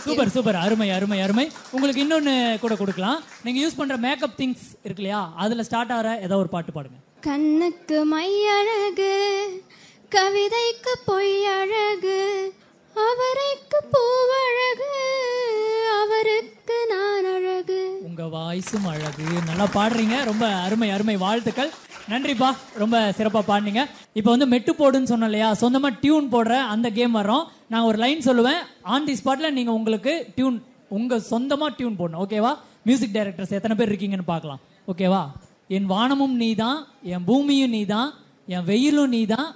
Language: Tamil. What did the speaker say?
சூப்பர் சூப்பர் அருமை அருமை அருமை உங்களுக்கு இன்னொன்னு கூட கொடுக்கலாம் நீங்க யூஸ் பண்ற மேக்கப் திங்ஸ் இருக்கு இல்லையா அதுல ஸ்டார்ட் ஆகிற ஏதோ ஒரு பாட்டு பாடுங்க கண்ணுக்கு மையழகு கவிதைக்கு பொய்யழகு அவரைக்கு பூவழகு அவருக்கு நான் அழகு உங்க வாய்ஸும் அழகு நல்லா பாடுறீங்க ரொம்ப அருமை அருமை வாழ்த்துக்கள் நன்றிப்பா ரொம்ப சிறப்பா பாடுனீங்க இப்போ வந்து மெட்டு போடுன்னு சொன்னோம் இல்லையா சொந்தமா டியூன் போடுற அந்த கேம் வரோம் நான் ஒரு லைன் சொல்லுவேன் ஆன் தி ஸ்பாட்ல நீங்க உங்களுக்கு டியூன் உங்க சொந்தமா டியூன் போடணும் ஓகேவா மியூசிக் டைரக்டர்ஸ் எத்தனை பேர் இருக்கீங்கன்னு பார்க்கலாம் ஓகேவா என் வானமும் நீதான் என் பூமியும் நீதான் என் வெயிலும் நீதான்